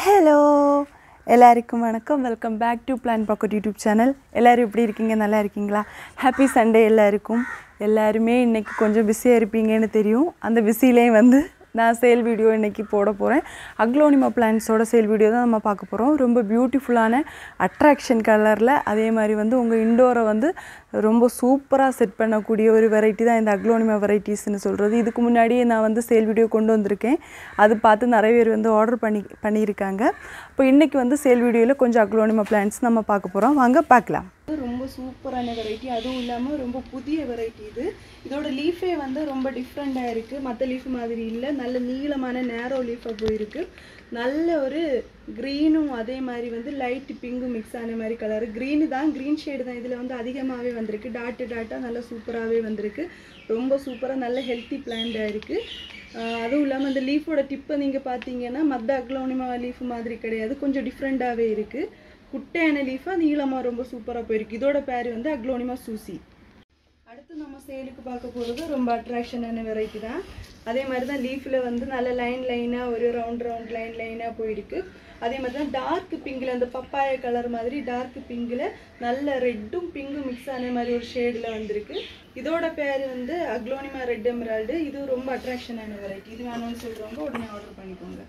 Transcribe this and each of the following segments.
hello எல்லாருக்கும் வணக்கம் welcome back to plan pocket YouTube channel எல்லோரும் எப்படி இருக்கீங்க நல்லா இருக்கீங்களா ஹாப்பி சண்டே எல்லாருக்கும் எல்லாருமே இன்றைக்கி கொஞ்சம் பிஸியாக இருப்பீங்கன்னு தெரியும் அந்த பிஸிலேயும் வந்து நான் சேல் வீடியோ இன்றைக்கி போட போகிறேன் அக்லோனிமா பிளான்ஸோட சேல் வீடியோ தான் நம்ம பார்க்க போகிறோம் ரொம்ப பியூட்டிஃபுல்லான அட்ராக்ஷன் கலரில் அதே மாதிரி வந்து உங்கள் இண்டோரை வந்து ரொம்ப சூப்பராக செட் பண்ணக்கூடிய ஒரு வெரைட்டி தான் இந்த அக்லோனிமா வெரைட்டிஸ்னு சொல்கிறது இதுக்கு முன்னாடியே நான் வந்து சேல் வீடியோ கொண்டு வந்திருக்கேன் அது பார்த்து நிறைய பேர் வந்து ஆர்டர் பண்ணி பண்ணியிருக்காங்க இப்போ இன்றைக்கி வந்து சேல் வீடியோவில் கொஞ்சம் அக்லோனிமா பிளான்ஸ் நம்ம பார்க்க போகிறோம் வாங்க பார்க்கலாம் ரொம்ப சூப்பரான வெரைட்டி அதுவும் இல்லாமல் ரொம்ப புதிய வெரைட்டி இது இதோட லீஃபே வந்து ரொம்ப டிஃப்ரெண்ட்டாக இருக்குது மற்ற லீஃப் மாதிரி இல்லை நல்ல நீளமான நேரோ லீஃபாக போயிருக்கு நல்ல ஒரு க்ரீனும் அதே மாதிரி வந்து லைட் பிங்கும் மிக்ஸ் ஆன மாதிரி கலர் க்ரீனு தான் க்ரீன் ஷேடு தான் இதில் வந்து அதிகமாகவே வந்திருக்கு டாட்டு டாட்டாக நல்லா சூப்பராகவே வந்திருக்கு ரொம்ப சூப்பராக நல்ல ஹெல்த்தி பிளான்டாக இருக்குது அதுவும் இல்லாமல் அந்த லீஃபோட டிப்பை நீங்கள் பார்த்தீங்கன்னா மற்ற அக்லோனிமா லீஃப் மாதிரி கிடையாது கொஞ்சம் டிஃப்ரெண்ட்டாகவே இருக்குது குட்டையான லீஃபாக நீளமாக ரொம்ப சூப்பராக போயிருக்கு இதோட பேர் வந்து அக்லோனிமா சூசி அடுத்து நம்ம சேலுக்கு பார்க்க போகிறது ரொம்ப அட்ராக்ஷனான வெரைட்டி தான் அதே மாதிரி தான் லீஃபில் வந்து நல்ல லைன் லைனாக ஒரு ரவுண்ட் ரவுண்ட் லைன் லைனாக போயிருக்கு அதே மாதிரி தான் டார்க் பிங்கில் அந்த பப்பாய கலர் மாதிரி டார்க் பிங்கில் நல்ல ரெட்டும் பிங்கும் மிக்ஸ் ஆன மாதிரி ஒரு ஷேடில் வந்திருக்கு இதோட பேர் வந்து அக்லோனிமா ரெட் எமரால்டு இது ரொம்ப அட்ராக்ஷனான வெரைட்டி இது வேணும்னு சொல்கிறவங்க உடனே ஆர்டர் பண்ணிக்கோங்க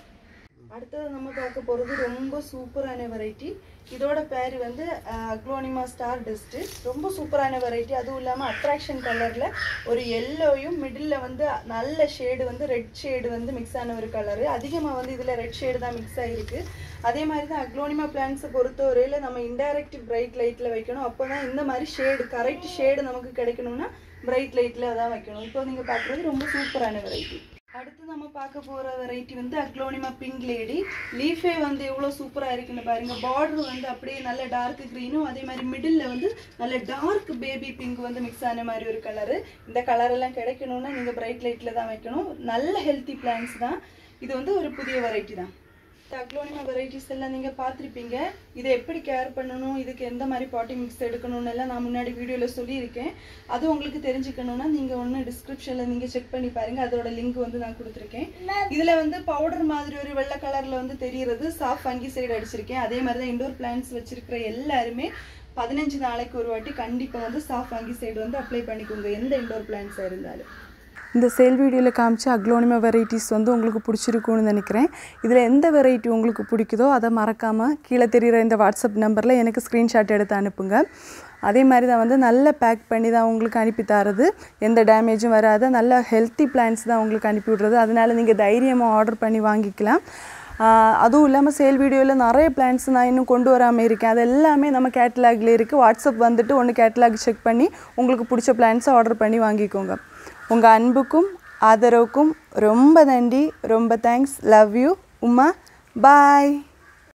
அடுத்தது நம்ம பார்க்க போகிறது ரொம்ப சூப்பரான வெரைட்டி இதோட பேர் வந்து அக்லோனிமா ஸ்டார் டஸ்ட்டு ரொம்ப சூப்பரான வெரைட்டி அதுவும் இல்லாமல் அட்ராக்ஷன் கலரில் ஒரு எல்லோயும் மிடில் வந்து நல்ல ஷேடு வந்து ரெட் ஷேடு வந்து மிக்ஸ் ஆன ஒரு கலரு அதிகமாக வந்து இதில் ரெட் ஷேடு தான் மிக்ஸ் ஆகிருக்கு அதே மாதிரி தான் அக்லோனிமா பிளான்ஸை பொறுத்தவரையில் நம்ம இன்டைரக்ட் பிரைட் லைட்டில் வைக்கணும் அப்போ தான் இந்த மாதிரி ஷேடு கரெக்ட் ஷேடு நமக்கு கிடைக்கணும்னா பிரைட் லைட்டில் தான் வைக்கணும் இப்போ நீங்கள் பார்க்குறது ரொம்ப சூப்பரான வெரைட்டி அடுத்து நம்ம பார்க்க போகிற வெரைட்டி வந்து அக்லோனிமா பிங்க் லேடி லீஃபே வந்து எவ்வளோ சூப்பராக இருக்குன்னு பாருங்க பார்டர் வந்து அப்படியே நல்ல டார்க் க்ரீனும் அதே மாதிரி மிடில் வந்து நல்ல டார்க் பேபி பிங்க் வந்து மிக்ஸ் ஆன மாதிரி ஒரு கலரு இந்த கலரெல்லாம் கிடைக்கணும்னா நீங்கள் பிரைட் லைட்டில் தான் வைக்கணும் நல்ல ஹெல்த்தி பிளான்ஸ் தான் இது வந்து ஒரு புதிய வெரைட்டி தான் அக்லோனிமா வெரைட்டிஸ் எல்லாம் நீங்கள் பார்த்துருப்பீங்க இதை எப்படி கேர் பண்ணணும் இதுக்கு எந்த மாதிரி பாட்டி மிக்ஸ் எடுக்கணும்னு எல்லாம் நான் முன்னாடி வீடியோவில் சொல்லியிருக்கேன் அது உங்களுக்கு தெரிஞ்சுக்கணும்னா நீங்கள் ஒன்று டிஸ்கிரிப்ஷனில் நீங்கள் செக் பண்ணி பாருங்கள் அதோட லிங்க் வந்து நான் கொடுத்துருக்கேன் இதில் வந்து பவுடர் மாதிரி ஒரு வெள்ளை கலரில் வந்து தெரிகிறது சாஃப்ட் ஃபங்கி சைடு அடிச்சிருக்கேன் அதே மாதிரி தான் இண்டோர் பிளான்ஸ் வச்சிருக்கிற எல்லாருமே பதினஞ்சு நாளைக்கு ஒரு வாட்டி கண்டிப்பாக வந்து சாஃப்ட் ஃபங்கி சைடு வந்து அப்ளை பண்ணிக்கோங்க எந்த இண்டோர் பிளான்ஸாக இருந்தாலும் இந்த சேல் வீடியோவில் காமிச்ச அக்லோனிமா வெரைட்டிஸ் வந்து உங்களுக்கு பிடிச்சிருக்கும்னு நினைக்கிறேன் இதில் எந்த வெரைட்டி உங்களுக்கு பிடிக்குதோ அதை மறக்காமல் கீழே தெரிகிற இந்த வாட்ஸ்அப் நம்பரில் எனக்கு ஸ்க்ரீன்ஷாட் எடுத்து அனுப்புங்க அதே மாதிரி தான் வந்து நல்ல பேக் பண்ணி தான் உங்களுக்கு அனுப்பி தரது எந்த டேமேஜும் வராது நல்ல ஹெல்த்தி பிளான்ஸ் தான் உங்களுக்கு அனுப்பி விட்றது அதனால் நீங்கள் தைரியமாக ஆர்டர் பண்ணி வாங்கிக்கலாம் அதுவும் இல்லாமல் சேல் வீடியோவில் நிறைய பிளான்ஸ் நான் இன்னும் கொண்டு வராமல் இருக்கேன் அது எல்லாமே நம்ம கேட்டலாகில் இருக்குது வாட்ஸ்அப் வந்துட்டு ஒன்று கேட்டலாக் செக் பண்ணி உங்களுக்கு பிடிச்ச பிளான்ஸை ஆர்டர் பண்ணி வாங்கிக்கோங்க உங்கள் அன்புக்கும் ஆதரவுக்கும் ரொம்ப நன்றி ரொம்ப thanks love you Uma bye